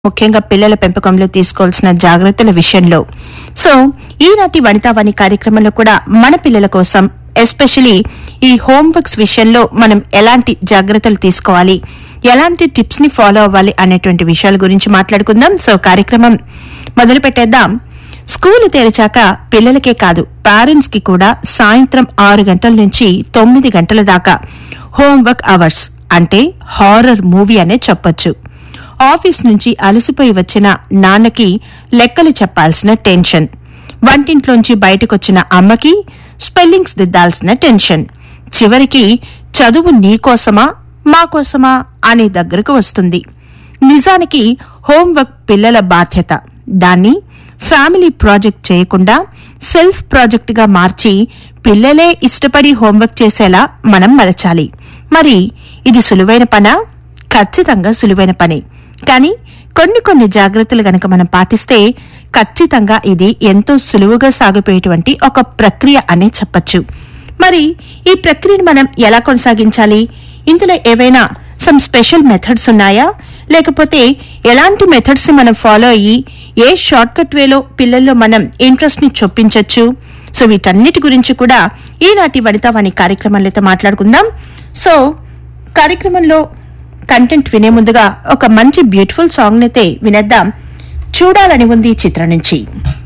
ముఖ్యంగా పిల్లల పెంపకంలో తీసుకోవాల్సిన జాగ్రత్తల విషయంలో సో ఈనాటి వనితావాణి కార్యక్రమంలో కూడా మన పిల్లల కోసం ఎస్పెషలీ ఈ హోంవర్క్స్ విషయంలో మనం ఎలాంటి జాగ్రత్తలు తీసుకోవాలి ఎలాంటి టిప్స్ ని ఫాలో అవ్వాలి అనేటువంటి విషయాల గురించి మాట్లాడుకుందాం సో కార్యక్రమం మొదలు పెట్టేద్దాం స్కూలు తెరిచాక పిల్లలకే కాదు పేరెంట్స్ కి కూడా సాయంత్రం ఆరు గంటల నుంచి తొమ్మిది గంటల దాకా హోంవర్క్ అవర్స్ అంటే హారర్ మూవీ అనే చెప్పొచ్చు ఆఫీస్ నుంచి అలసిపోయి వచ్చిన నాన్నకి లెక్కలు చెప్పాల్సిన టెన్షన్ వంటింట్లోంచి బయటకొచ్చిన అమ్మకి స్పెల్లింగ్స్ దిద్దాల్సిన టెన్షన్ చివరికి చదువు నీకోసమా మాకోసమా అనే దగ్గరకు వస్తుంది నిజానికి హోంవర్క్ పిల్లల బాధ్యత దాన్ని ఫ్యామిలీ ప్రాజెక్ట్ చేయకుండా సెల్ఫ్ ప్రాజెక్టుగా మార్చి పిల్లలే ఇష్టపడి హోంవర్క్ చేసేలా మనం మలచాలి మరి ఇది సులువైన పనా ఖచ్చితంగా సులువైన పని కానీ కొన్ని కొన్ని జాగ్రత్తలు గనక మనం పాటిస్తే ఖచ్చితంగా ఇది ఎంతో సులువుగా సాగిపోయేటువంటి ఒక ప్రక్రియ అనే చెప్పొచ్చు మరి ఈ ప్రక్రియను మనం ఎలా కొనసాగించాలి ఇందులో ఏవైనా సమ్ స్పెషల్ మెథడ్స్ ఉన్నాయా లేకపోతే ఎలాంటి మెథడ్స్ మనం ఫాలో అయ్యి ఏ షార్ట్ కట్ వేలో పిల్లల్లో మనం ఇంట్రెస్ట్ ని చొప్పించవచ్చు సో వీటన్నిటి గురించి కూడా ఈనాటి వనితావాణి కార్యక్రమంలో అయితే మాట్లాడుకుందాం సో కార్యక్రమంలో కంటెంట్ వినే ముందుగా ఒక మంచి బ్యూటిఫుల్ సాంగ్ అయితే వినేద్దాం చూడాలని ఉంది ఈ చిత్రం నుంచి